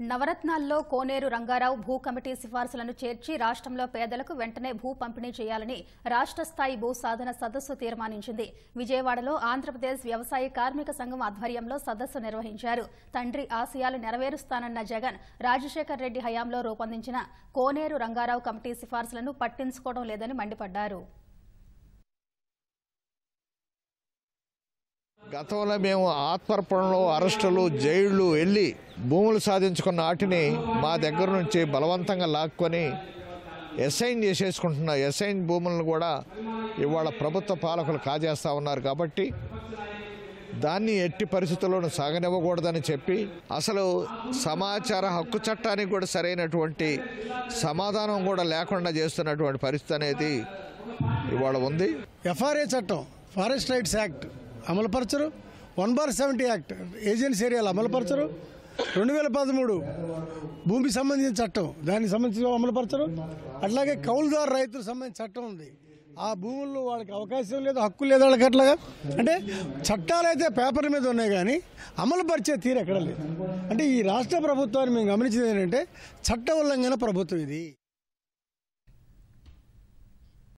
నవరత్నాల్లో కోనేరు రంగారావు భూ కమిటీ సిఫార్సులను చేర్చి రాష్ట్రంలో పేదలకు వెంటనే భూ పంపిణీ చేయాలని రాష్ట్ర స్థాయి భూ సాధన సదస్సు తీర్మానించింది విజయవాడలో ఆంధ్రప్రదేశ్ వ్యవసాయ కార్మిక సంఘం ఆధ్వర్యంలో సదస్సు నిర్వహించారు తండ్రి ఆశయాలు నెరవేరుస్తానన్న జగన్ రాజశేఖర్ రెడ్డి హయాంలో రూపొందించిన కోనేరు రంగారావు కమిటీ సిఫార్సులను పట్టించుకోవడం లేదని మండిపడ్డారు గతంలో మేము ఆత్మర్పణలో అరెస్టులు జైళ్లు వెళ్ళి భూములు సాధించుకున్న వాటిని మా దగ్గర నుంచి బలవంతంగా లాక్కొని ఎస్ఐన్ చేసేసుకుంటున్న ఎస్ఐన్ భూములను కూడా ఇవాళ ప్రభుత్వ పాలకులు కాజేస్తూ ఉన్నారు కాబట్టి దాన్ని ఎట్టి పరిస్థితుల్లోనూ సాగనివ్వకూడదని చెప్పి అసలు సమాచార హక్కు చట్టానికి కూడా సరైనటువంటి సమాధానం కూడా లేకుండా చేస్తున్నటువంటి పరిస్థితి అనేది ఇవాళ ఉంది ఎఫ్ఆర్ఏ చట్టం ఫారెస్ట్ రైట్స్ యాక్ట్ అమలుపరచరు one bar seventy act agency ఏరియాలు అమలుపరచరు రెండు వేల పదమూడు భూమికి సంబంధించిన చట్టం దానికి సంబంధించి అమలుపరచరు అట్లాగే కౌలుదారు రైతులకు సంబంధించిన చట్టం ఉంది ఆ భూముల్లో వాళ్ళకి అవకాశం లేదు హక్కు లేదు వాళ్ళకి అట్లాగా అంటే చట్టాలు అయితే పేపర్ మీద ఉన్నాయి కానీ అమలు పరిచే తీరు ఎక్కడ లేదు అంటే ఈ రాష్ట్ర ప్రభుత్వాన్ని మేము గమనించేది ఏంటంటే చట్ట ఉల్లంఘన ప్రభుత్వం ఇది